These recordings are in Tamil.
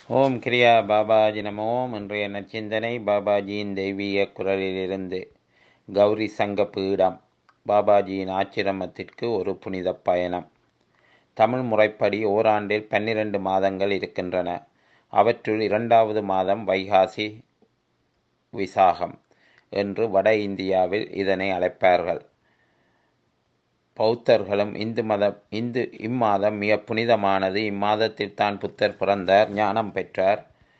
ஓம் கிரியா பாபாஜி நமோ இன்றைய நச்சிந்தனை பாபாஜியின் தெய்வீக குரலிலிருந்து கௌரி சங்க பீடம் பாபாஜியின் ஆச்சிரமத்திற்கு ஒரு புனித பயணம் தமிழ் முறைப்படி ஓராண்டில் பன்னிரண்டு மாதங்கள் இருக்கின்றன அவற்றுள் இரண்டாவது மாதம் வைகாசி விசாகம் என்று வட இந்தியாவில் இதனை அழைப்பார்கள் பௌத்தர்களும் இந்து மதம் இந்து இம்மாதம் மிக புனிதமானது இம்மாதத்தில் தான் புத்தர் பிறந்தார் ஞானம் பெற்றார்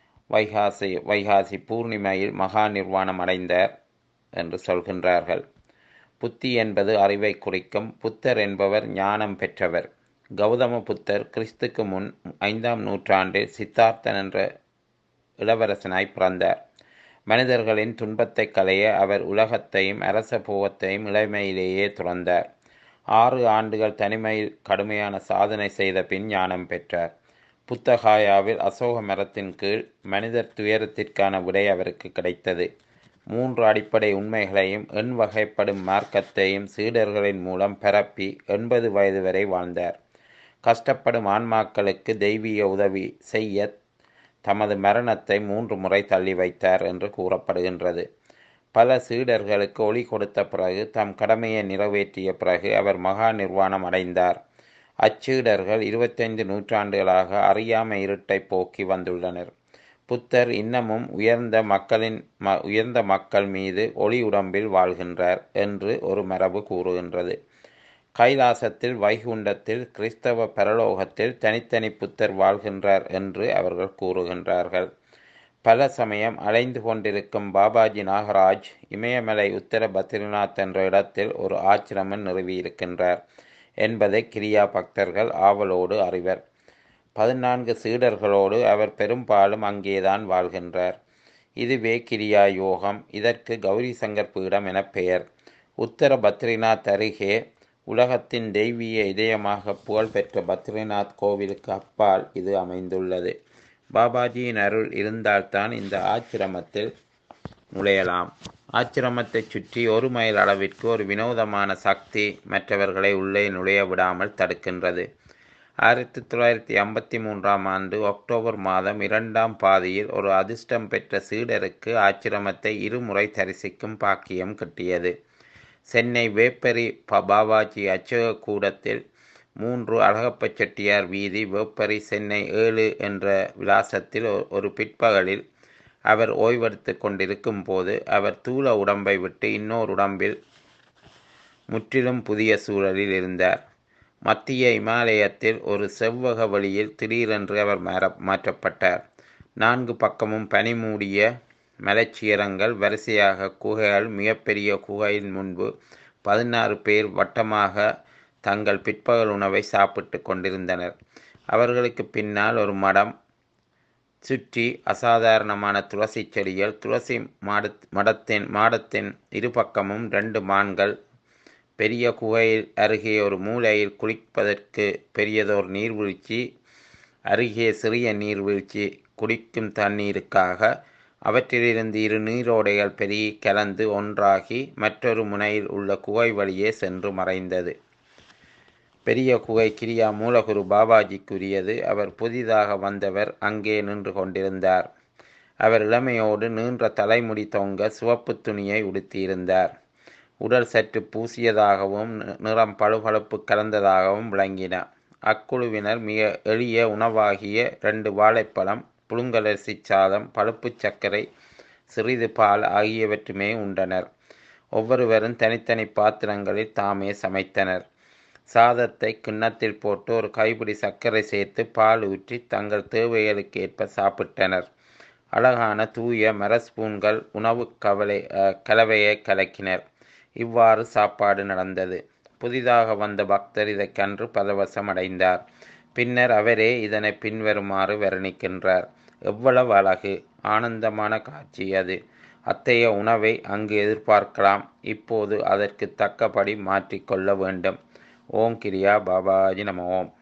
வைகாசி வைகாசி பூர்ணிமையில் மகா நிர்வாணம் அடைந்தார் என்று சொல்கின்றார்கள் புத்தி என்பது அறிவை குறிக்கும் புத்தர் என்பவர் ஞானம் பெற்றவர் கௌதம புத்தர் கிறிஸ்துக்கு முன் ஐந்தாம் நூற்றாண்டில் சித்தார்த்தன் என்ற இளவரசனாய் பிறந்தார் மனிதர்களின் துன்பத்தை களைய அவர் உலகத்தையும் அரச போகத்தையும் இளமையிலேயே துறந்தார் ஆறு ஆண்டுகள் தனிமையில் கடுமையான சாதனை செய்த பின் ஞானம் பெற்றார் புத்தகாயாவில் அசோக மரத்தின் கீழ் மனிதர் துயரத்திற்கான விடை அவருக்கு கிடைத்தது மூன்று அடிப்படை உண்மைகளையும் எண் வகைப்படும் மார்க்கத்தையும் சீடர்களின் மூலம் பரப்பி எண்பது வயது வரை வாழ்ந்தார் கஷ்டப்படும் ஆன்மாக்களுக்கு தெய்வீக உதவி செய்ய தமது மரணத்தை மூன்று முறை தள்ளி வைத்தார் என்று கூறப்படுகின்றது பல சீடர்களுக்கு ஒளி கொடுத்த பிறகு தம் கடமையை நிறைவேற்றிய பிறகு அவர் மகா நிர்வாணம் அடைந்தார் அச்சீடர்கள் இருபத்தைந்து நூற்றாண்டுகளாக அறியாமை இருட்டை போக்கி வந்துள்ளனர் புத்தர் இன்னமும் உயர்ந்த மக்களின் ம உயர்ந்த மக்கள் மீது ஒளி உடம்பில் வாழ்கின்றார் என்று ஒரு மரபு கூறுகின்றது கைலாசத்தில் வைகுண்டத்தில் கிறிஸ்தவ பரலோகத்தில் தனித்தனி புத்தர் வாழ்கின்றார் என்று அவர்கள் கூறுகின்றார்கள் பல சமயம் அலைந்து கொண்டிருக்கும் பாபாஜி நாகராஜ் இமயமலை உத்தர பத்ரிநாத் என்ற இடத்தில் ஒரு ஆச்சிரமம் நிறுவியிருக்கின்றார் என்பதை கிரியா பக்தர்கள் ஆவலோடு அறிவர் பதினான்கு சீடர்களோடு அவர் பெரும்பாலும் அங்கேதான் வாழ்கின்றார் இதுவே கிரியா யோகம் இதற்கு கௌரி சங்கர் பீடம் என பெயர் உத்தர பத்ரிநாத் அருகே உலகத்தின் தெய்வீக இதயமாக புகழ்பெற்ற பத்ரிநாத் கோவிலுக்கு அப்பால் இது அமைந்துள்ளது பாபாஜியின் அருள் இருந்தால்தான் இந்த ஆச்சிரமத்தில் நுழையலாம் ஆச்சிரமத்தை சுற்றி ஒரு மைல் அளவிற்கு ஒரு வினோதமான சக்தி மற்றவர்களை உள்ளே நுழைய விடாமல் தடுக்கின்றது ஆயிரத்தி தொள்ளாயிரத்தி ஐம்பத்தி மூன்றாம் ஆண்டு அக்டோபர் மாதம் இரண்டாம் பாதியில் ஒரு அதிர்ஷ்டம் பெற்ற சீடருக்கு ஆச்சிரமத்தை இருமுறை தரிசிக்கும் பாக்கியம் கிட்டியது சென்னை வேப்பரி பாபாஜி அச்சக கூடத்தில் மூன்று அழகப்ப செட்டியார் வீதி வேப்பரி சென்னை ஏழு என்ற விலாசத்தில் ஒரு பிற்பகலில் அவர் ஓய்வெடுத்து கொண்டிருக்கும் போது அவர் தூள உடம்பை விட்டு இன்னொரு உடம்பில் முற்றிலும் புதிய சூழலில் இருந்தார் மத்திய இமாலயத்தில் ஒரு செவ்வக வழியில் திடீரென்று அவர் மாற மாற்றப்பட்டார் நான்கு பக்கமும் பனி மூடிய மலைச்சியரங்கள் வரிசையாக குகைகள் மிகப்பெரிய குகையின் முன்பு பதினாறு பேர் வட்டமாக தங்கள் பிற்பகல் உணவை சாப்பிட்டு கொண்டிருந்தனர் அவர்களுக்கு பின்னால் ஒரு மடம் சுற்றி அசாதாரணமான துளசி செடிகள் துளசி மாட மடத்தின் மாடத்தின் இரு பக்கமும் ரெண்டு மான்கள் பெரிய குகையில் அருகே ஒரு மூலையில் குளிப்பதற்கு பெரியதோர் நீர்வீழ்ச்சி அருகே சிறிய நீர்வீழ்ச்சி குடிக்கும் தண்ணீருக்காக அவற்றிலிருந்து இரு நீரோடைகள் பெருகி கலந்து ஒன்றாகி மற்றொரு முனையில் உள்ள குகை வழியே சென்று மறைந்தது பெரிய குகை கிரியா மூலகுரு பாபாஜிக்குரியது அவர் புதிதாக வந்தவர் அங்கே நின்று கொண்டிருந்தார் அவர் இளமையோடு நீண்ட தலைமுடி தொங்க சிவப்பு துணியை உடுத்தியிருந்தார் உடல் சற்று பூசியதாகவும் நிறம் பழுபழுப்பு கலந்ததாகவும் விளங்கின அக்குழுவினர் மிக எளிய உணவாகிய ரெண்டு வாழைப்பழம் புழுங்கலரிசி சாதம் பழுப்பு சர்க்கரை சிறிது பால் ஆகியவற்றுமே உண்டனர் ஒவ்வொருவரும் தனித்தனி பாத்திரங்களில் தாமே சமைத்தனர் சாதத்தை கிண்ணத்தில் போட்டு ஒரு கைப்பிடி சர்க்கரை சேர்த்து பால் ஊற்றி தங்கள் தேவைகளுக்கு ஏற்ப சாப்பிட்டனர் அழகான தூய மரஸ்பூன்கள் உணவு கவலை கலவையை கலக்கினர் இவ்வாறு சாப்பாடு நடந்தது புதிதாக வந்த பக்தர் இதை கன்று பரவசம் அடைந்தார் பின்னர் அவரே இதனை பின்வருமாறு வர்ணிக்கின்றார் எவ்வளவு அழகு ஆனந்தமான காட்சி அது அத்தகைய உணவை அங்கு எதிர்பார்க்கலாம் இப்போது அதற்கு தக்கபடி மாற்றிக்கொள்ள வேண்டும் ஓம் கிரியா பாபாஜி நம ஓம்